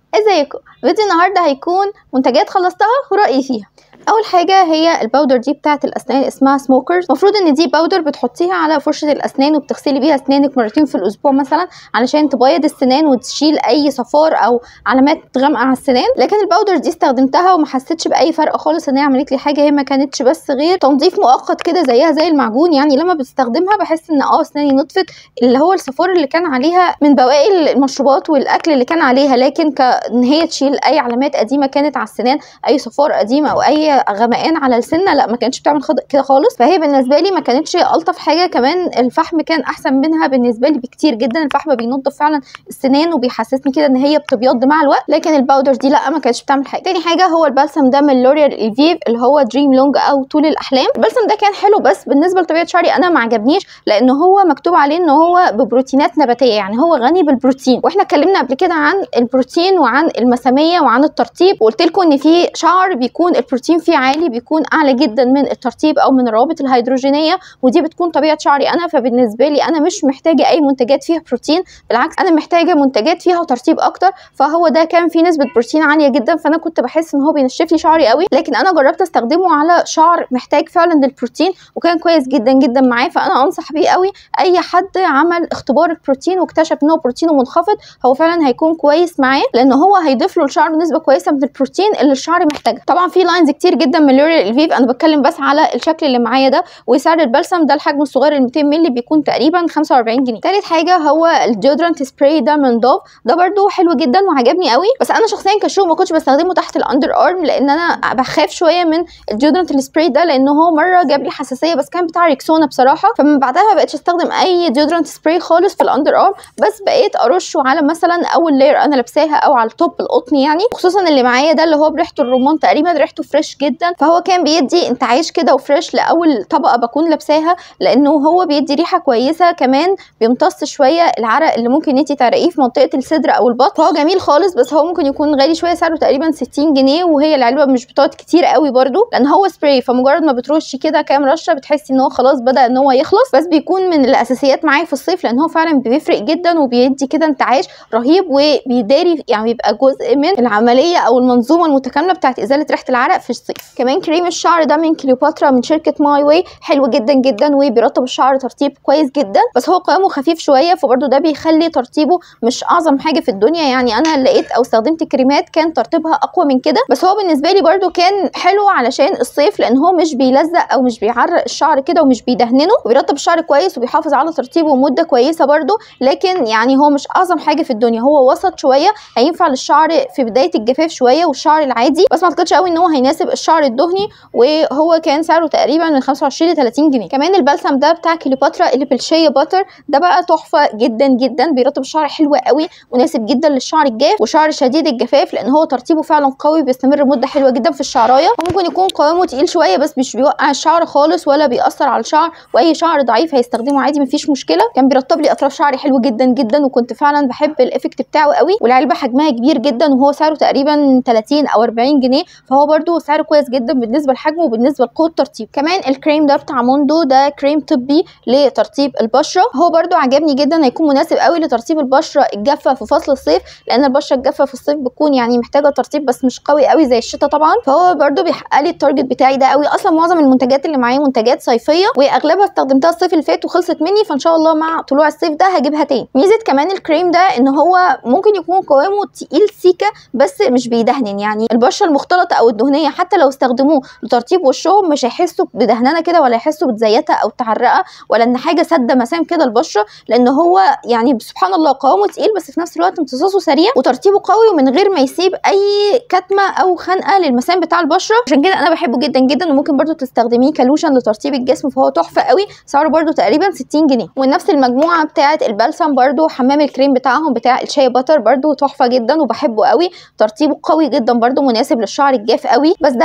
ازيكم فيديو النهارده هيكون منتجات خلصتها ورأيي فيها اول حاجه هي الباودر دي بتاعه الاسنان اسمها سموكرز المفروض ان دي باودر بتحطيها على فرشه الاسنان وبتغسلي بيها اسنانك مرتين في الاسبوع مثلا علشان تبيض السنان وتشيل اي صفار او علامات غامقه على السنان لكن الباودر دي استخدمتها وما حسيتش باي فرق خالص ان هي عملت لي حاجه هي ما كانتش بس غير تنظيف مؤقت كده زيها زي المعجون يعني لما بستخدمها بحس ان اه اسناني نطفت اللي هو الصفار اللي كان عليها من بواقي المشروبات والاكل اللي كان عليها لكن كان هي تشيل اي علامات قديمه كانت على السنان اي صفار قديم او اي غمقان على السنه لا ما كانتش بتعمل كده خالص فهي بالنسبه لي ما كانتش الطف حاجه كمان الفحم كان احسن منها بالنسبه لي بكتير جدا الفحم بينضف فعلا السنان وبيحسسني كده ان هي بتبيض مع الوقت لكن الباودر دي لا ما كانتش بتعمل حاجه تاني حاجه هو البلسم ده من لوريال الفيف اللي هو دريم لونج او طول الاحلام البلسم ده كان حلو بس بالنسبه لطبيعه شعري انا ما عجبنيش لان هو مكتوب عليه ان هو ببروتينات نباتيه يعني هو غني بالبروتين واحنا اتكلمنا قبل كده عن البروتين وعن المساميه وعن الترطيب وقلت لكم ان في شعر بيكون البروتين فيه عالي بيكون اعلى جدا من الترطيب او من الروابط الهيدروجينيه ودي بتكون طبيعه شعري انا فبالنسبه لي انا مش محتاجه اي منتجات فيها بروتين بالعكس انا محتاجه منتجات فيها ترطيب اكتر فهو ده كان فيه نسبه بروتين عاليه جدا فانا كنت بحس ان هو بينشف لي شعري قوي لكن انا جربت استخدمه على شعر محتاج فعلا للبروتين وكان كويس جدا جدا معاه فانا انصح بيه قوي اي حد عمل اختبار البروتين واكتشف ان هو بروتينه منخفض هو فعلا هيكون كويس معاه لان هو هيضيف له الشعر نسبه كويسه من البروتين اللي الشعر محتاجها طبعا في لاينز كتير جدا من لوريال الفيف انا بتكلم بس على الشكل اللي معايا ده وسعر البلسم ده الحجم الصغير ال 200 مللي بيكون تقريبا 45 جنيه تالت حاجه هو الديودرنت سبراي ده من دوف ده برده حلو جدا وعجبني قوي بس انا شخصيا كشو ما كنتش بستخدمه تحت الاندر ارم لان انا بخاف شويه من الديودرنت السبراي ده لان هو مره جاب لي حساسيه بس كان بتاع ريكسونا بصراحه فمن بعدها ما بقتش استخدم اي ديودرنت سبراي خالص في الاندر ارم بس بقيت ارشه على مثلا اول لاير انا لابساها او على التوب القطني يعني خصوصا اللي معايا ده اللي هو بريحته الرمان تقريبا ريحته فريش جدا فهو كان بيدي انتعاش كده وفريش لاول طبقه بكون لابساها لانه هو بيدي ريحه كويسه كمان بيمتص شويه العرق اللي ممكن انت تعرقيه في منطقه الصدر او البطن فهو جميل خالص بس هو ممكن يكون غالي شويه سعره تقريبا 60 جنيه وهي العلبه مش بتقعد كتير قوي برده لان هو سبراي فمجرد ما بترشي كده كام رشه بتحسي ان هو خلاص بدا ان هو يخلص بس بيكون من الاساسيات معايا في الصيف لان هو فعلا بيفرق جدا وبيدي كده انتعاش رهيب وبيداري يعني بيبقى جزء من العمليه او المنظومه المتكامله بتاعت ازاله ريحه العرق في الصيف كمان كريم الشعر ده من كليوباترا من شركه ماي واي حلو جدا جدا وبيرطب الشعر ترطيب كويس جدا بس هو قوامه خفيف شويه فبرده ده بيخلي ترطيبه مش اعظم حاجه في الدنيا يعني انا لقيت او استخدمت كريمات كان ترطيبها اقوى من كده بس هو بالنسبه لي برده كان حلو علشان الصيف لان هو مش بيلزق او مش بيعرق الشعر كده ومش بيدهننه وبيرطب الشعر كويس وبيحافظ على ترطيبه مده كويسه برده لكن يعني هو مش اعظم حاجه في الدنيا هو وسط شويه هينفع للشعر في بدايه الجفاف شويه والشعر العادي بس ما اعتقدش قوي ان هو هيناسب الشعر الدهني وهو كان سعره تقريبا من 25 ل 30 جنيه كمان البلسم ده بتاع كليوباترا اللي بالشيا باتر ده بقى تحفه جدا جدا بيرطب الشعر حلو قوي مناسب جدا للشعر الجاف وشعر شديد الجفاف لان هو ترطيبه فعلا قوي بيستمر مده حلوه جدا في الشعرايه وممكن يكون قوامه تقيل شويه بس مش بيوقع الشعر خالص ولا بيأثر على الشعر واي شعر ضعيف هيستخدمه عادي مفيش مشكله كان بيرطب لي اطراف شعري حلو جدا جدا وكنت فعلا بحب الايفكت بتاعه قوي والعلبه حجمها كبير جدا وهو سعره تقريبا 30 او 40 جنيه فهو برده سعره كويس جدا بالنسبه لحجمه وبالنسبه لقوه الترطيب كمان الكريم ده بتاع موندو ده كريم طبي لترطيب البشره هو برده عجبني جدا هيكون مناسب قوي لترطيب البشره الجافه في فصل الصيف لان البشره الجافه في الصيف بتكون يعني محتاجه ترطيب بس مش قوي قوي زي الشتاء طبعا فهو برده بيحقق لي التارجت بتاعي ده قوي اصلا معظم المنتجات اللي معايا منتجات صيفيه واغلبها استخدمتها الصيف اللي فات وخلصت مني فان شاء الله مع طلوع الصيف ده هجيبها تاني ميزه كمان الكريم ده ان هو ممكن يكون قوامه تقيل سيكه بس مش بيدهن يعني البشره المختلطه او الدهنيه حتى لو استخدموه لترطيب وشهم مش هيحسوا بدهنانه كده ولا يحسوا بتزيتها او تعرقه ولا ان حاجه سد مسام كده البشره لان هو يعني سبحان الله قوامه تقيل بس في نفس الوقت امتصاصه سريع وترطيبه قوي ومن غير ما يسيب اي كتمه او خنقه للمسام بتاع البشره عشان كده انا بحبه جدا جدا وممكن برده تستخدميه كلوشن لترطيب الجسم فهو تحفه قوي سعره برده تقريبا 60 جنيه ونفس المجموعه بتاعه البلسم برده حمام الكريم بتاعهم بتاع الشاي باتر برده تحفه جدا وبحبه قوي ترطيبه قوي جدا برده مناسب للشعر الجاف قوي بس ده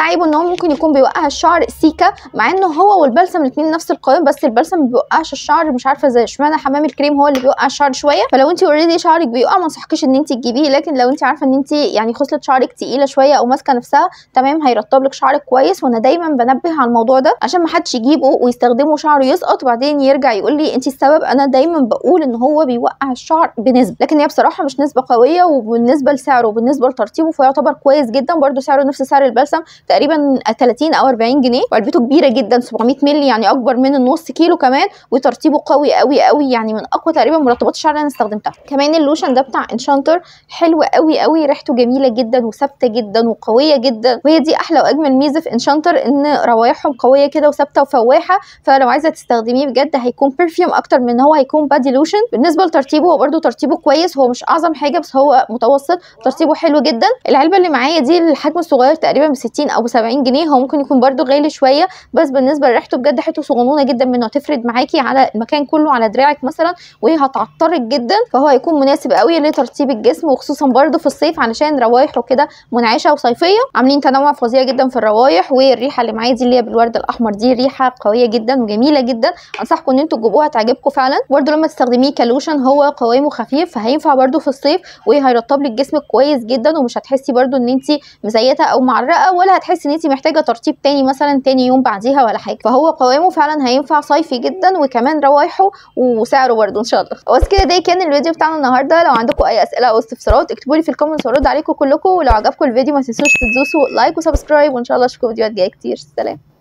عيبه ان هو ممكن يكون بيوقع الشعر سيكا مع انه هو والبلسم الاثنين نفس القوام بس البلسم ما بيوقعش الشعر مش عارفه ازاي اشمعنى حمام الكريم هو اللي بيوقع الشعر شويه فلو انت اوريدي شعرك بيوقع ما انصحكيش ان انت تجيبيه لكن لو انت عارفه ان انت يعني خصله شعرك تقيله شويه او ماسكه نفسها تمام هيرطب لك شعرك كويس وانا دايما بنبه على الموضوع ده عشان ما حدش يجيبه ويستخدمه شعره يسقط وبعدين يرجع يقول لي انت السبب انا دايما بقول ان هو بيوقع الشعر بنسبه لكن هي بصراحه مش نسبه قويه وبالنسبه لسعره وبالنسبه لترطيبه فيعتبر كويس جدا برده سعره نفس سعر البلسم تقريبا 30 او 40 جنيه وعلبته كبيره جدا 700 مللي يعني اكبر من النص كيلو كمان وترطيبه قوي قوي قوي يعني من اقوى تقريبا مرطبات الشعر اللي انا استخدمتها كمان اللوشن ده بتاع انشانتر حلو قوي قوي ريحته جميله جدا وثابته جدا وقويه جدا وهي دي احلى واجمل ميزه في انشانتر ان روايحهم قويه كده وثابته وفواحه فلو عايزه تستخدميه بجد هيكون برفيوم اكتر من ان هو هيكون بادي لوشن بالنسبه لترتيبه هو برده ترتيبه كويس هو مش اعظم حاجه بس هو متوسط ترتيبه حلو جدا العلبه اللي معايا دي الحجم الصغير تقريبا ب 60 او ب 70 جنيه هو ممكن يكون برده غالي شويه بس بالنسبه لريحته بجد ريحته صغنونه جدا منه هتفرد معاكي على المكان كله على دراعك مثلا وهي هتعطرك جدا فهو هيكون مناسب قوي لترطيب الجسم وخصوصا برده في الصيف علشان روايحه كده منعشه وصيفيه عاملين تنوع فظيع جدا في الروايح والريحه اللي معايا دي اللي هي بالورد الاحمر دي ريحه قويه جدا وجميله جدا انصحكم ان انتوا تجيبوها تعجبكم فعلا برده لما تستخدميه كلوشن هو قوامه خفيف فهينفع برده في الصيف وهيرطب لك جسمك كويس جدا ومش هتحسي برده ان انت مزيته او معرقه ولا هتحسي ان انت محتاجه ترطيب تاني مثلا تاني يوم بعديها ولا حاجه فهو قوامه فعلا هينفع صيفي جدا وكمان روايحه وسعره برده ان شاء الله بس كده ده كان الفيديو بتاعنا النهارده لو عندكم اي اسئله او استفسارات اكتبوا لي في الكومنتس وارد عليكم كلكم ولو عجبكم الفيديو ما تنسوش تدوسوا لايك وسبسكرايب وان شاء الله اشوفكم فيديوهات جايه كتير سلام